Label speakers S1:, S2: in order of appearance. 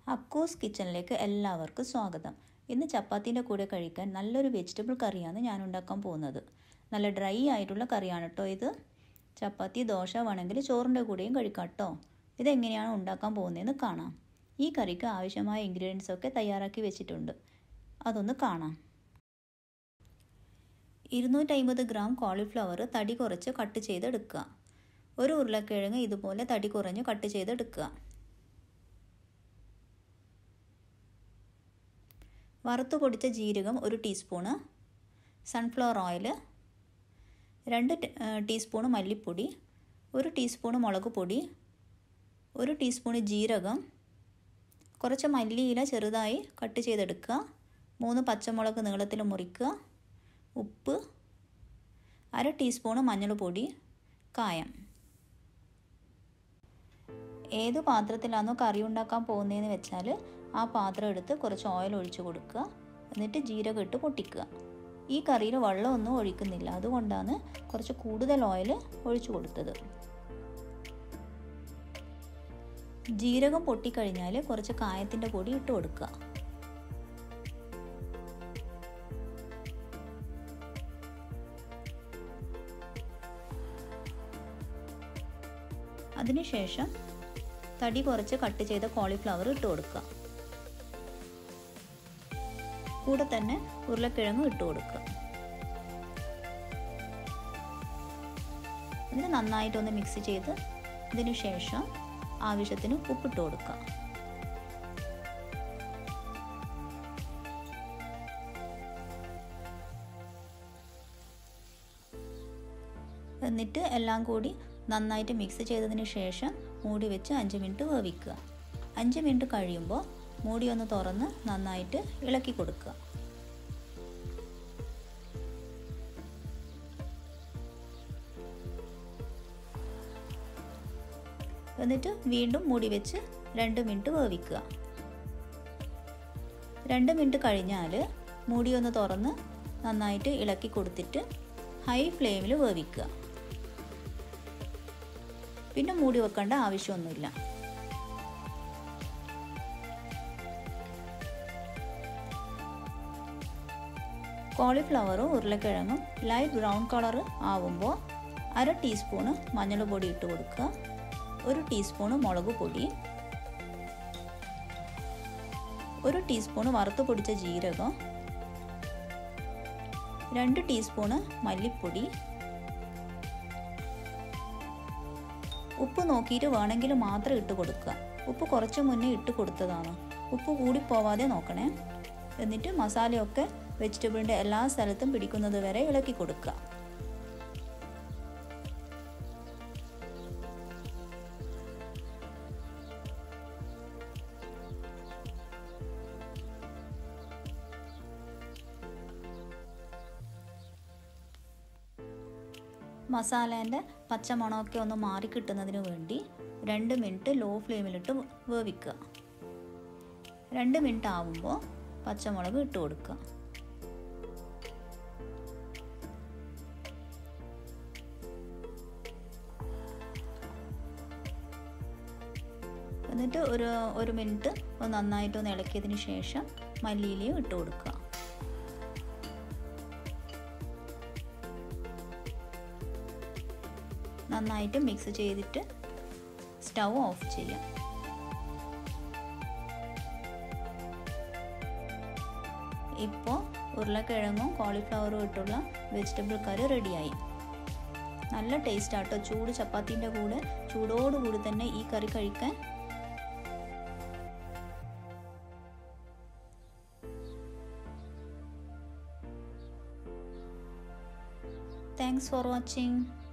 S1: അക്കൂസ് കിച്ചണിലേക്ക് എല്ലാവർക്കും സ്വാഗതം ഇന്ന് ചപ്പാത്തിൻ്റെ കൂടെ കഴിക്കാൻ നല്ലൊരു വെജിറ്റബിൾ കറിയാണ് ഞാൻ ഉണ്ടാക്കാൻ പോകുന്നത് നല്ല ഡ്രൈ ആയിട്ടുള്ള കറിയാണ് കേട്ടോ ഇത് ചപ്പാത്തി ദോശ വേണമെങ്കിൽ ചോറിൻ്റെ കൂടെയും കഴിക്കാം കേട്ടോ ഇതെങ്ങനെയാണ് ഉണ്ടാക്കാൻ പോകുന്നതെന്ന് കാണാം ഈ കറിക്ക് ആവശ്യമായ ഇൻഗ്രീഡിയൻസ് ഒക്കെ തയ്യാറാക്കി വെച്ചിട്ടുണ്ട് അതൊന്ന് കാണാം ഇരുന്നൂറ്റമ്പത് ഗ്രാം കോളിഫ്ലവർ തടി കുറച്ച് കട്ട് ചെയ്തെടുക്കുക ഒരു ഉരുളക്കിഴങ്ങ് ഇതുപോലെ തടി കുറഞ്ഞ് കട്ട് ചെയ്തെടുക്കുക വറുത്തു പൊടിച്ച ജീരകം ഒരു ടീസ്പൂണ് സൺഫ്ലവർ ഓയിൽ രണ്ട് ടീസ്പൂണ് മല്ലിപ്പൊടി ഒരു ടീസ്പൂണ് മുളക് പൊടി ഒരു ടീസ്പൂണ് ജീരകം കുറച്ച് മല്ലിയില ചെറുതായി കട്ട് ചെയ്തെടുക്കുക മൂന്ന് പച്ചമുളക് നീളത്തിൽ മുറിക്കുക ഉപ്പ് അര ടീസ്പൂണ് മഞ്ഞൾപ്പൊടി കായം ഏത് പാത്രത്തിലാണോ കറി ഉണ്ടാക്കാൻ പോകുന്നതെന്ന് വെച്ചാൽ ആ പാത്രം എടുത്ത് കുറച്ച് ഓയിൽ ഒഴിച്ചു കൊടുക്കുക എന്നിട്ട് ജീരകം ഇട്ട് പൊട്ടിക്കുക ഈ കറിയിൽ വെള്ളമൊന്നും ഒഴിക്കുന്നില്ല അതുകൊണ്ടാണ് കുറച്ച് കൂടുതൽ ഓയിൽ ഒഴിച്ചു കൊടുത്തത് ജീരകം പൊട്ടിക്കഴിഞ്ഞാൽ കുറച്ച് കായത്തിൻ്റെ പൊടി ഇട്ട് കൊടുക്കുക അതിനുശേഷം തടി കുറച്ച് കട്ട് ചെയ്ത കോളിഫ്ലവർ ഇട്ട് കൊടുക്കുക കൂടെ തന്നെ ഉരുളക്കിഴങ്ങ് ഇട്ട് കൊടുക്കുക എന്നിട്ട് നന്നായിട്ടൊന്ന് മിക്സ് ചെയ്ത് ഇതിന് ശേഷം ആവശ്യത്തിന് ഉപ്പിട്ട് കൊടുക്കുക എന്നിട്ട് എല്ലാം കൂടി നന്നായിട്ട് മിക്സ് ചെയ്തതിന് ശേഷം മൂടി വെച്ച് അഞ്ച് മിനിറ്റ് വേവിക്കുക അഞ്ച് മിനിറ്റ് കഴിയുമ്പോൾ മൂടി ഒന്ന് തുറന്ന് നന്നായിട്ട് ഇളക്കി കൊടുക്കുക എന്നിട്ട് വീണ്ടും മൂടി വെച്ച് രണ്ട് മിനിറ്റ് വേവിക്കുക രണ്ട് മിനിറ്റ് കഴിഞ്ഞാൽ മൂടി ഒന്ന് തുറന്ന് നന്നായിട്ട് ഇളക്കി കൊടുത്തിട്ട് ഹൈ ഫ്ലെയിമിൽ വേവിക്കുക പിന്നെ മൂടി വെക്കേണ്ട ആവശ്യമൊന്നുമില്ല കോളിഫ്ലവറും ഉരുളക്കിഴങ്ങും ലൈറ്റ് ബ്രൗൺ കളർ ആവുമ്പോൾ അര ടീസ്പൂണ് മഞ്ഞൾ പൊടി ഇട്ട് കൊടുക്കുക ഒരു ടീസ്പൂണ് മുളക് പൊടി ഒരു ടീസ്പൂണ് വറുത്ത് പൊടിച്ച ജീരകം രണ്ട് ടീസ്പൂണ് മല്ലിപ്പൊടി ഉപ്പ് നോക്കിയിട്ട് വേണമെങ്കിൽ മാത്രം ഇട്ട് കൊടുക്കുക ഉപ്പ് കുറച്ച് മുന്നേ ഇട്ട് കൊടുത്തതാണ് ഉപ്പ് കൂടി പോവാതെ നോക്കണേ എന്നിട്ട് മസാലയൊക്കെ വെജിറ്റബിളിൻ്റെ എല്ലാ സ്ഥലത്തും പിടിക്കുന്നത് വരെ ഇളക്കി കൊടുക്കുക മസാലേൻ്റെ പച്ചമണമൊക്കെ ഒന്ന് മാറി കിട്ടുന്നതിന് വേണ്ടി രണ്ട് മിനിറ്റ് ലോ ഫ്ലെയിമിലിട്ട് വേവിക്കുക രണ്ട് മിനിറ്റ് ആവുമ്പോൾ പച്ചമുളക് ഇട്ട് കൊടുക്കുക എന്നിട്ട് ഒരു ഒരു മിനിറ്റ് ഒന്ന് നന്നായിട്ടൊന്ന് ഇളക്കിയതിന് ശേഷം മല്ലിയിലയും ഇട്ട് കൊടുക്കുക നന്നായിട്ട് മിക്സ് ചെയ്തിട്ട് സ്റ്റൗ ഓഫ് ചെയ്യാം ഇപ്പോൾ ഉരുളക്കിഴങ്ങും കോളിഫ്ലവറും ഇട്ടുള്ള വെജിറ്റബിൾ കറി റെഡിയായി നല്ല ടേസ്റ്റ് ആട്ടോ ചൂട് ചപ്പാത്തിൻ്റെ കൂടെ ചൂടോടുകൂടി തന്നെ ഈ കറി കഴിക്കാൻ താങ്ക്സ് ഫോർ വാച്ചിങ്